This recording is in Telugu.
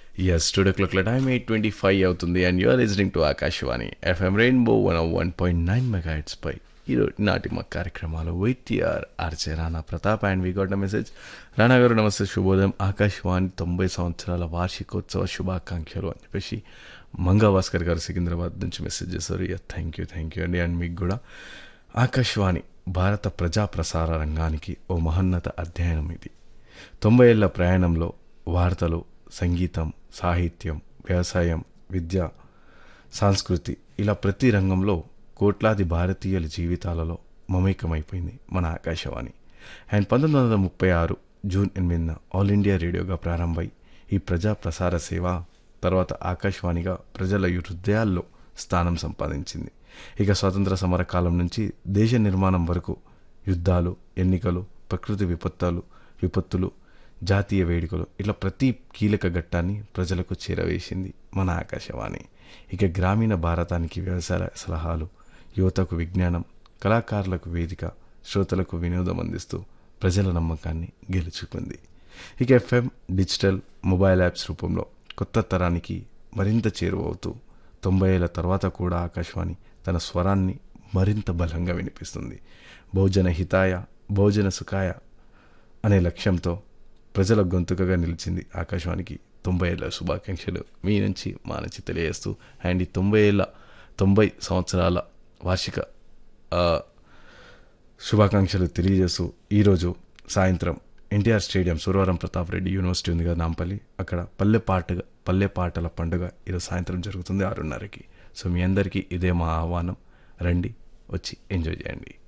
ఎస్ స్టూడియో క్లాక్ల టైం ఎయిట్ ట్వంటీ ఫైవ్ అవుతుంది and you're listening to Akashvani FM rainbow one one point nine mega heads పై ఈరోజు నాటి మా కార్యక్రమాలు వైటీఆర్ ఆర్చే Rana Pratap and we got message Rana garu నమస్తే శుభోదయం ఆకాశవాణి తొంభై సంవత్సరాల వార్షికోత్సవ శుభాకాంక్షలు అని చెప్పేసి మంగా భాస్కర్ గారు సికింద్రాబాద్ నుంచి మెసేజ్ చేశారు yeah thank you thank you అండి అండ్ మీకు కూడా ఆకాశవాణి భారత ప్రజా ప్రసార రంగానికి ఓ మహోన్నత అధ్యయనం ఇది తొంభై ఏళ్ల ప్రయాణంలో వార్తలు సంగీతం సాహిత్యం వ్యవసాయం విద్య సంస్కృతి ఇలా ప్రతి రంగంలో కోట్లాది భారతీయుల జీవితాలలో మమేకమైపోయింది మన ఆకాశవాణి అండ్ పంతొమ్మిది వందల ముప్పై ఆరు జూన్ ఎనిమిదిన ఆల్ ఇండియా రేడియోగా ప్రారంభమై ఈ ప్రజా ప్రసార సేవ తర్వాత ఆకాశవాణిగా ప్రజల హృదయాల్లో స్థానం సంపాదించింది ఇక స్వాతంత్ర సమర కాలం నుంచి దేశ నిర్మాణం వరకు యుద్ధాలు ఎన్నికలు ప్రకృతి విపత్తులు విపత్తులు జాతీయ వేడుకలు ఇట్లా ప్రతి కీలక ఘట్టాన్ని ప్రజలకు చేరవేసింది మన ఆకాశవాణి ఇక గ్రామీణ భారతానికి వ్యవసాయ సలహాలు యువతకు విజ్ఞానం కళాకారులకు వేదిక శ్రోతలకు వినోదం అందిస్తూ ప్రజల నమ్మకాన్ని గెలుచుకుంది ఇక ఎఫ్ఎం డిజిటల్ మొబైల్ యాప్స్ రూపంలో కొత్త తరానికి మరింత చేరువవుతూ తొంభై ఏళ్ల తర్వాత కూడా ఆకాశవాణి తన స్వరాన్ని మరింత బలంగా వినిపిస్తుంది బహుజన హితాయ బహుజన సుఖాయ అనే లక్ష్యంతో ప్రజల గొంతుకగా నిలిచింది ఆకాశవాణికి తొంభై ఏళ్ళ శుభాకాంక్షలు మీ నుంచి మా నుంచి తెలియజేస్తూ అండ్ ఈ తొంభై ఏళ్ళ తొంభై సంవత్సరాల వార్షిక ఆ, శుభాకాంక్షలు తెలియజేస్తూ ఈరోజు సాయంత్రం ఎన్టీఆర్ స్టేడియం సురవరం ప్రతాప్ రెడ్డి యూనివర్సిటీ ఉంది కదా నాంపల్లి అక్కడ పల్లె పాటగా పల్లె పాటల పండుగ ఈరోజు సాయంత్రం జరుగుతుంది ఆరున్నరకి సో మీ అందరికీ ఇదే మా ఆహ్వానం రండి వచ్చి ఎంజాయ్ చేయండి